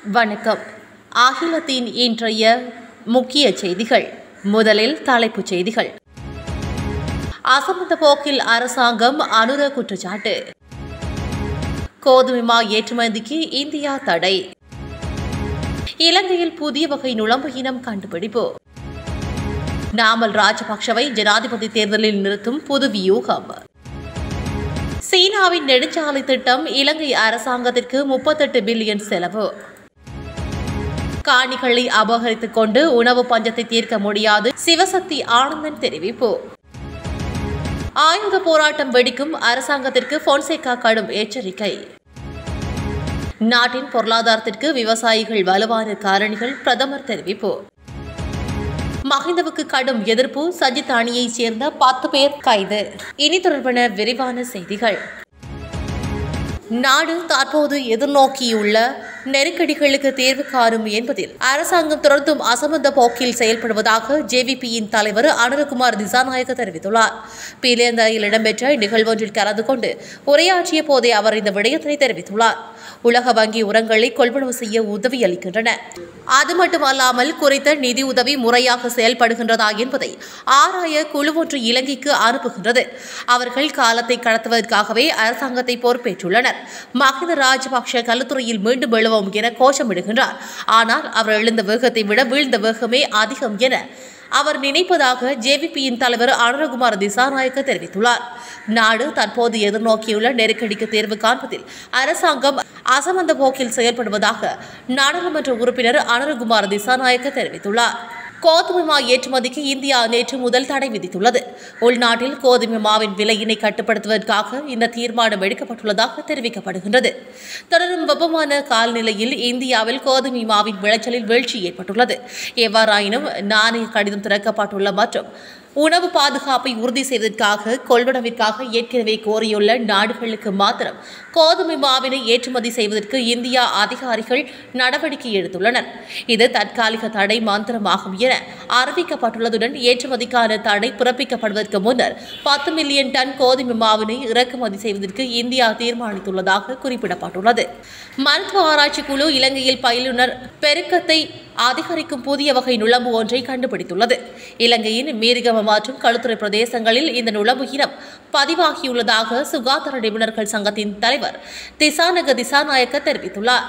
வணக்கம் அகிலத்தின் இன்றைய முக்கிய செய்திகள் முதலில் தலைப்புச் செய்திகள் அசமந்த போக்கில் அரசாங்கம் அனுர குற்றச்சாட்டு கோதுமை மா ஏற்றுமதிக்கு இந்தியா தடை இலங்கையில் புதிய வகை நுழம்பு இனம் கண்டுபிடிப்பு நாமல் ராஜபக்ஷவை ஜனாதிபதி தேர்தலில் நிறுத்தும் புது வியூகம் சீனாவின் நெடுஞ்சாலை திட்டம் இலங்கை அரசாங்கத்திற்கு முப்பத்தெட்டு பில்லியன் செலவு காணிகளை அபகரித்துக் கொண்டு உணவு பஞ்சத்தை தீர்க்க முடியாது சிவசக்தி ஆனந்தன் தெரிவிப்பு ஆயுத போராட்டம் வெடிக்கும் அரசாங்கத்திற்கு பொன்சேகா கடும் எச்சரிக்கை நாட்டின் பொருளாதாரத்திற்கு விவசாயிகள் வலுவான காரணிகள் பிரதமர் தெரிவிப்பு மஹிந்தவுக்கு கடும் எதிர்ப்பு சஜித் அணியைச் சேர்ந்த பத்து பேர் கைது இனி தொடர்பான விரிவான செய்திகள் நாடு தற்போது எதிர்நோக்கியுள்ள நெருக்கடிகளுக்கு தீர்வு காணும் என்பதில் அரசாங்கம் தொடர்ந்தும் அசமந்த போக்கில் செயல்படுவதாக ஜேவிபியின் தலைவர் அனுரகுமார் திசாநாயக்க தெரிவித்துள்ளார் பீலேந்தாயில் இடம்பெற்ற நிகழ்வொன்றில் கலந்து கொண்டு உரையாற்றிய போதே அவர் இந்த விடயத்தினை தெரிவித்துள்ளார் உலக வங்கி உரங்களை கொள்வனவு செய்ய உதவி அளிக்கின்றன அது மட்டுமல்லாமல் குறித்த நிதி உதவி முறையாக செயல்படுகின்றதா என்பதை ஆராய குழு ஒன்று இலங்கைக்கு அனுப்புகின்றது அவர்கள் காலத்தை கடத்துவதற்காகவே அரசாங்கத்தை பொறுப்பேற்றுள்ளனர் மஹிந்த ராஜபக்ஷ கல்லுத்துறையில் மீண்டும் எழுவோம் என கோஷமிடுகின்றார் ஆனால் அவர் எழுந்த வேகத்தை விட வீழ்ந்த வேகமே அதிகம் என அவர் நினைப்பதாக ஜேவிபியின் தலைவர் அனுரகுமார் திசாநாயக்க தெரிவித்துள்ளார் நாடு தற்போது எதிர்நோக்கியுள்ள நெருக்கடிக்கு தீர்வு காண்பதில் அரசாங்கம் அசமந்த போக்கில் செயல்படுவதாக நாடாளுமன்ற உறுப்பினர் அனுரகுமார் திசாநாயக்க தெரிவித்துள்ளார் கோதுமை மா ஏற்றுமதிக்கு இந்தியா நேற்று முதல் தடை விதித்துள்ளது உள்நாட்டில் கோதுமை மாவின் விலையினை கட்டுப்படுத்துவதற்காக இந்த தீர்மானம் எடுக்கப்பட்டுள்ளதாக தெரிவிக்கப்படுகின்றது தொடரும் வெப்பமான காலநிலையில் இந்தியாவில் கோதுமை மாவின் விளைச்சலில் வீழ்ச்சி ஏற்பட்டுள்ளது எவ்வாறாயினும் நாணய கடிதம் திறக்கப்பட்டுள்ள மற்றும் உணவு பாதுகாப்பை உறுதி செய்வதற்காக கொள்வனவிற்காக ஏற்கனவே கோரியுள்ள நாடுகளுக்கு மாத்திரம் கோதுமை மாவினை ஏற்றுமதி செய்வதற்கு இந்தியா அதிகாரிகள் நடவடிக்கை எடுத்துள்ளனர் இது தற்காலிக தடை மாத்திரமாகும் என அறிவிக்கப்பட்டுள்ளதுடன் ஏற்றுமதிக்கான தடை பிறப்பிக்கப்படுவதற்கு முன்னர் பத்து மில்லியன் டன் கோதுமை மாவினை இறக்குமதி செய்வதற்கு இந்தியா தீர்மானித்துள்ளதாக குறிப்பிடப்பட்டுள்ளது மருத்துவ ஆராய்ச்சி குழு இலங்கையில் பயிலுனர் பெருக்கத்தை அதிகரிக்கும் புதிய வகை நுழம்பு ஒன்றை கண்டுபிடித்துள்ளது இலங்கையின் மீரிகம மற்றும் களுத்துறை பிரதேசங்களில் இந்த நுழம்பு இனம் பதிவாகியுள்ளதாக சுகாதார நிபுணர்கள் சங்கத்தின் தலைவர் திசானக திசாநாயக்க தெரிவித்துள்ளார்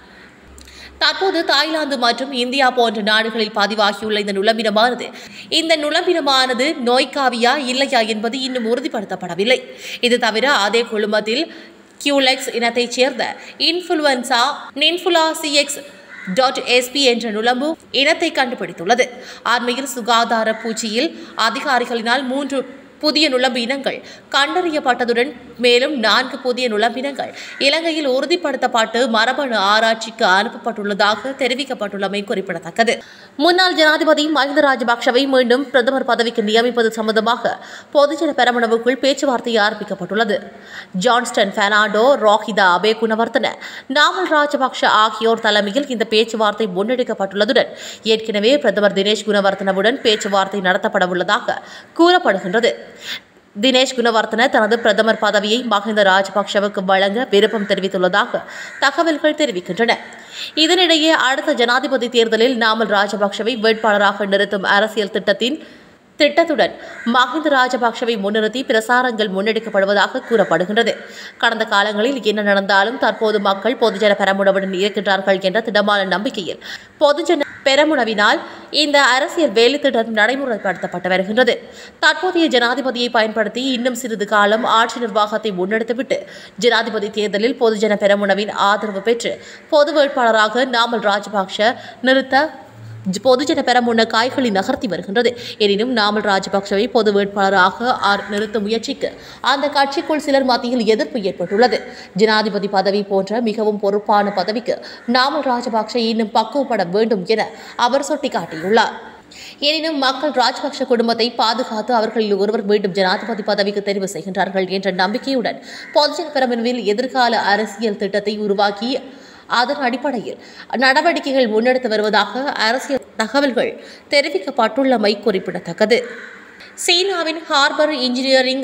தற்போது தாய்லாந்து மற்றும் இந்தியா போன்ற நாடுகளில் பதிவாகியுள்ள இந்த நுழம்பினமானது இந்த நுழம்பினமானது நோய்க்காவியா இல்லையா என்பது இன்னும் உறுதிப்படுத்தப்படவில்லை இது தவிர அதே குழுமத்தில் கியூலெக்ஸ் இனத்தைச் சேர்ந்த இன்ஃபுளுவன்சா நின்ஃபுலா சிஎக்ஸ் டாட் எஸ்பி என்ற நுழம்பு இனத்தை கண்டுபிடித்துள்ளது அண்மையில் சுகாதார பூச்சியில் அதிகாரிகளினால் மூன்று புதிய நுழம்பு இனங்கள் கண்டறியப்பட்டதுடன் மேலும் நான்கு புதிய நுழம்பினங்கள் இலங்கையில் உறுதிப்படுத்தப்பட்டு மரபணு ஆராய்ச்சிக்கு அனுப்பப்பட்டுள்ளதாக தெரிவிக்கப்பட்டுள்ளமை குறிப்பிடத்தக்கது முன்னாள் ஜனாதிபதி மஹிந்த ராஜபக்ஷவை மீண்டும் பிரதமர் பதவிக்கு நியமிப்பது சம்பந்தமாக பொதுஜன பெரமுனவுக்குள் பேச்சுவார்த்தை ஆரம்பிக்கப்பட்டுள்ளது ஜான்ஸ்டன் பெர்னாண்டோ ரோஹிதா அபே குணவர்த்தன நாமல் ராஜபக்ஷ ஆகியோர் தலைமையில் இந்த பேச்சுவார்த்தை முன்னெடுக்கப்பட்டுள்ளதுடன் ஏற்கனவே பிரதமர் தினேஷ் குணவர்த்தனவுடன் பேச்சுவார்த்தை நடத்தப்பட உள்ளதாக கூறப்படுகின்றது தினேஷ் குணவர்த்தன தனது பிரதமர் பதவியை மஹிந்த ராஜபக்ஷவுக்கு வழங்க விருப்பம் தெரிவித்துள்ளதாக தகவல்கள் தெரிவிக்கின்றன இதனிடையே அடுத்த ஜனாதிபதி தேர்தலில் நாமல் ராஜபக்ஷவை வேட்பாளராக நிறுத்தும் அரசியல் திட்டத்தின் திட்டத்துடன் மஹிந்த ராஜபக்ஷவை முன்னிறுத்தி பிரசாரங்கள் முன்னெடுக்கப்படுவதாக கூறப்படுகின்றது கடந்த காலங்களில் என்ன நடந்தாலும் தற்போது மக்கள் பொதுஜன பெரமுனவுடன் இருக்கின்றார்கள் என்ற திடமான நம்பிக்கையில் பொதுஜன பெரமுனவினால் இந்த அரசியல் வேலை திட்டம் நடைமுறைப்படுத்தப்பட்டு வருகின்றது தற்போதைய ஜனாதிபதியை பயன்படுத்தி இன்னும் சிறிது காலம் ஆட்சி நிர்வாகத்தை முன்னெடுத்துவிட்டு ஜனாதிபதி தேர்தலில் பொதுஜன பெரமுனவின் ஆதரவு பெற்று பொது வேட்பாளராக நாமல் ராஜபக்ஷ நிறுத்த பொதுஜன பெரமுன்ன காய்களை நகர்த்தி வருகின்றது எனினும் நாமல் ராஜபக்சவை பொது வேட்பாளராக நிறுத்தும் முயற்சிக்கு அந்த கட்சிக்குள் சிலர் மத்தியில் எதிர்ப்பு ஏற்பட்டுள்ளது ஜனாதிபதி பதவி போன்ற மிகவும் பொறுப்பான பதவிக்கு நாமல் ராஜபக்ச இன்னும் பக்குவப்பட வேண்டும் என அவர் சுட்டிக்காட்டியுள்ளார் எனினும் மக்கள் ராஜபக்ஷ குடும்பத்தை பாதுகாத்து அவர்களில் ஒருவர் மீண்டும் ஜனாதிபதி பதவிக்கு தெரிவு செய்கின்றார்கள் என்ற நம்பிக்கையுடன் பொதுஜன பெரமுனவில் எதிர்கால அரசியல் திட்டத்தை உருவாக்கி அதன் அடிப்படையில் நடவடிக்கைகள் முன்னெடுத்து வருவதாக அரசியல் தகவல்கள் தெரிவிக்கப்பட்டுள்ளமை குறிப்பிடத்தக்கது சீனாவின் ஹார்பர் இன்ஜினியரிங்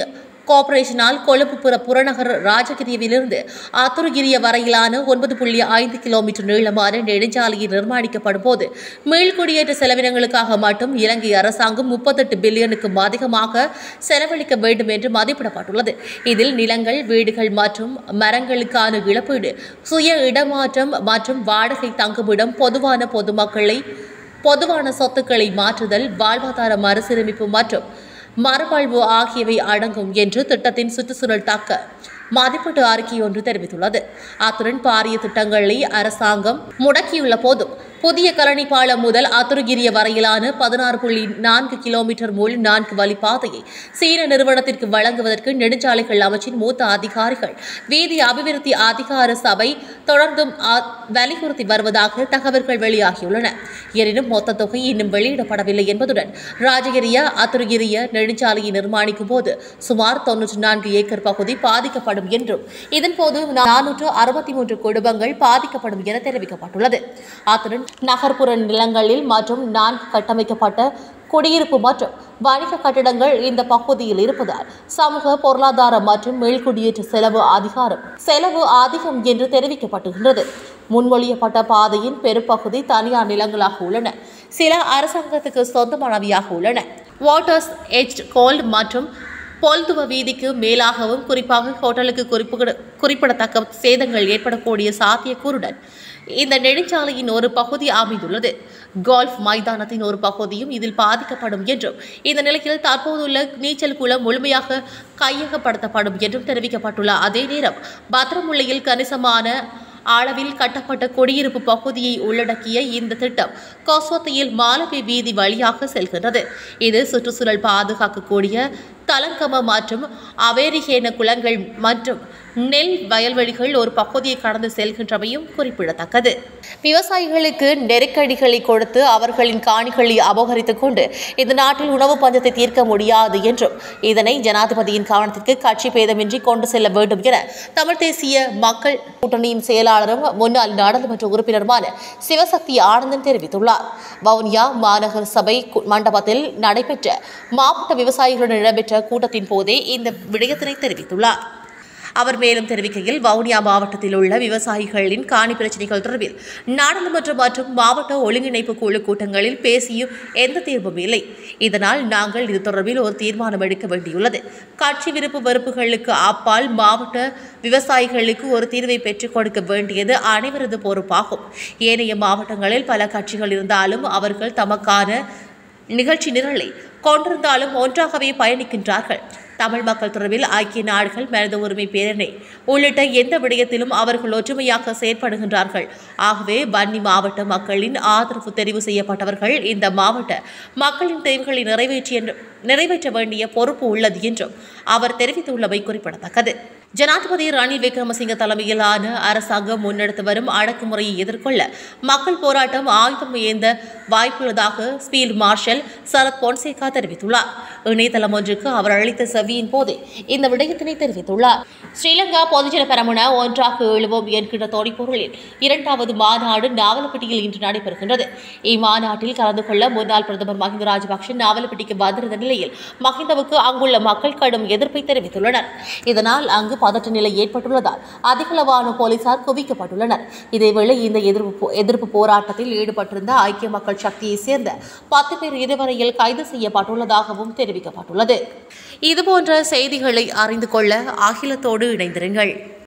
கோஆபரேஷனால் கொழும்புப்புற புறநகர் ராஜகிரியவிலிருந்து ஆத்துருகிரிய வரையிலான ஒன்பது புள்ளி ஐந்து கிலோமீட்டர் நீளமான நெடுஞ்சாலையை நிர்மாணிக்கப்படும் போது மீள்குடியேற்ற செலவினங்களுக்காக மட்டும் இலங்கை அரசாங்கம் முப்பத்தெட்டு பில்லியனுக்கும் அதிகமாக செலவழிக்க வேண்டும் என்று மதிப்பிடப்பட்டுள்ளது இதில் நிலங்கள் வீடுகள் மற்றும் மரங்களுக்கான இழப்பீடு சுய இடமாற்றம் மற்றும் வாடகை தங்குமிடம் பொதுவான பொதுமக்களை பொதுவான சொத்துக்களை மாற்றுதல் வாழ்வாதார மறுசீரமைப்பு மற்றும் மறுவாழ்வு ஆகியவை அடங்கும் என்று திட்டத்தின் சுற்றுச்சூழல் தாக்க மதிப்பீட்டு அறிக்கை ஒன்று தெரிவித்துள்ளது அத்துடன் பாரிய திட்டங்களை அரசாங்கம் முடக்கியுள்ள போதும் புதிய கரணி பாலம் முதல் அத்துருகிரிய வரையிலான பதினாறு புள்ளி நான்கு கிலோமீட்டர் மூல் நான்கு வழிப்பாதையை சீன நிறுவனத்திற்கு வழங்குவதற்கு நெடுஞ்சாலைகள் அமைச்சின் மூத்த அதிகாரிகள் வீதி அபிவிருத்தி அதிகார சபை தொடர்ந்தும் ஆ- வலியுறுத்தி வருவதாக தகவல்கள் வெளியாகியுள்ளன எனினும் மொத்த தொகை இன்னும் வெளியிடப்படவில்லை என்பதுடன் ராஜகிரிய அத்துருகிரிய நெடுஞ்சாலையை நிர்மாணிக்கும் போது சுமார் தொன்னூற்றி நான்கு ஏக்கர் பகுதி பாதிக்கப்படும் என்றும் இதன்போது நானூற்று அறுபத்தி மூன்று குடும்பங்கள் பாதிக்கப்படும் என தெரிவிக்கப்பட்டுள்ளது அத்துடன் நகர்ப்புற நிலங்களில் மற்றும் நான்கு கட்டமைக்கப்பட்ட குடியிருப்பு மற்றும் வணிக கட்டிடங்கள் இந்த பகுதியில் இருப்பதால் சமூக பொருளாதார மற்றும் மேல்குடியேற்ற செலவு அதிகாரம் செலவு அதிகம் என்று தெரிவிக்கப்பட்டுகின்றது முன்மொழியப்பட்ட பாதையின் பெரும்பகுதி தனியார் நிலங்களாக உள்ளன சில அரசாங்கத்துக்கு சொந்தமானவையாக உள்ளன வாட்டர்ஸ் எஜ்ட் கோல்ட் மற்றும் பொல்துவ வீதிக்கு மேலாகவும் குறிப்பாக ஹோட்டலுக்கு குறிப்பிட குறிப்பிடத்தக்க சேதங்கள் ஏற்படக்கூடிய சாத்தியக்கூறுடன் இந்த நெடுஞ்சாலையின் ஒரு பகுதி அமைந்துள்ளது கோல்ஃப் மைதானத்தின் ஒரு பகுதியும் இதில் பாதிக்கப்படும் என்றும் இந்த நிலையில் தற்போதுள்ள நீச்சல் குளம் முழுமையாக கையகப்படுத்தப்படும் என்றும் தெரிவிக்கப்பட்டுள்ள அதே நேரம் பத்திரமுல்லையில் கணிசமான அளவில் கட்டப்பட்ட குடியிருப்பு பகுதியை உள்ளடக்கிய இந்த திட்டம் கொஸ்வத்தையில் மாலபி வீதி வழியாக செல்கின்றது இது சுற்றுச்சூழல் பாதுகாக்கக்கூடிய தலங்கம மற்றும் அவேரிகேன குளங்கள் மற்றும் நெல் வயல்வெளிகள் ஒரு பகுதியை கடந்து செல்கின்றமையும் குறிப்பிடத்தக்கது விவசாயிகளுக்கு நெருக்கடிகளை கொடுத்து அவர்களின் காணிகளை அபகரித்துக் கொண்டு இந்த நாட்டில் உணவு பஞ்சத்தை தீர்க்க முடியாது என்றும் இதனை ஜனாதிபதியின் கவனத்திற்கு கட்சி பேதமின்றி கொண்டு செல்ல வேண்டும் என தமிழ் தேசிய மக்கள் கூட்டணியின் செயலாளரும் முன்னாள் நாடாளுமன்ற உறுப்பினருமான சிவசக்தி ஆனந்தன் தெரிவித்துள்ளார் வவுனியா மாநகர சபை கு- மண்டபத்தில் நடைபெற்ற மாவட்ட விவசாயிகளுடன் இடம்பெற்ற கூட்டத்தின் போதே இந்த விடயத்தினை தெரிவித்துள்ளார் அவர் மேலும் தெரிவிக்கையில் வவுனியா மாவட்டத்தில் உள்ள விவசாயிகளின் காணி பிரச்சினைகள் தொடர்பில் நாடாளுமன்ற மற்றும் மாவட்ட ஒருங்கிணைப்பு குழு கூட்டங்களில் பேசியும் எந்த தீர்வும் இல்லை இதனால் நாங்கள் இது தொடர்பில் ஒரு தீர்மானம் எடுக்க வேண்டியுள்ளது கட்சி விருப்பு வெறுப்புகளுக்கு அப்பால் மாவட்ட விவசாயிகளுக்கு ஒரு தீர்வை பெற்றுக் கொடுக்க வேண்டியது அனைவரது பொறுப்பாகும் ஏனைய மாவட்டங்களில் பல கட்சிகள் இருந்தாலும் அவர்கள் தமக்கான நிகழ்ச்சி நிரலை கொண்டிருந்தாலும் ஒன்றாகவே பயணிக்கின்றார்கள் தமிழ் மக்கள் தொடர்பில் ஐக்கிய நாடுகள் மனித உரிமை பேரணி உள்ளிட்ட எந்த விடயத்திலும் அவர்கள் ஒற்றுமையாக செயற்படுகின்றார்கள் ஆகவே வன்னி மாவட்ட மக்களின் ஆதரவு தெரிவு செய்யப்பட்டவர்கள் இந்த மாவட்ட மக்களின் தேவைகளை நிறைவேற்றிய நிறைவேற்ற வேண்டிய பொறுப்பு உள்ளது என்றும் அவர் தெரிவித்துள்ளமை குறிப்பிடத்தக்கது ஜனாதிபதி ரணில் விக்ரமசிங்க தலைமையிலான அரசாங்கம் முன்னெடுத்து வரும் அடக்குமுறையை எதிர்கொள்ள மக்கள் போராட்டம் ஆயுதம் ஏந்த வாய்ப்புள்ளதாக ஸ்பீல்ட் மார்ஷல் சரத் பொன்சேகா தெரிவித்துள்ளார் இணையதளம் ஒன்றுக்கு அவர் அளித்த செவியின் போதே இந்த விடயத்தினை தெரிவித்துள்ளார் ஸ்ரீலங்கா பொதுஜன பெரமுன ஒன்றாக எழுவோம் என்கின்ற தொனிப்பொருளில் இரண்டாவது மாநாடு நாவலப்பட்டியில் இன்று நடைபெறுகின்றது இம்மாநாட்டில் கலந்து கொள்ள முன்னாள் பிரதமர் மஹிந்த ராஜபக்ஷ நாவலப்பட்டிக்கு வந்திருந்த நிலையில் மஹிந்தவுக்கு அங்குள்ள மக்கள் கடும் எதிர்ப்பை தெரிவித்துள்ளனர் இதனால் அங்கு பதற்ற நிலை ஏற்பட்டுள்ளதால் அதிகளவான போலீசார் குவிக்கப்பட்டுள்ளனர் இதேவேளை இந்த எதிர்ப்பு போ- எதிர்ப்பு போராட்டத்தில் ஈடுபட்டிருந்த ஐக்கிய மக்கள் சக்தியைச் சேர்ந்த பத்து பேர் இதுவரையில் கைது செய்யப்பட்டுள்ளதாகவும் தெரிவிக்கப்பட்டுள்ளது இதுபோன்ற செய்திகளை அறிந்து கொள்ள அகிலத்தோடு இணைந்திருங்கள்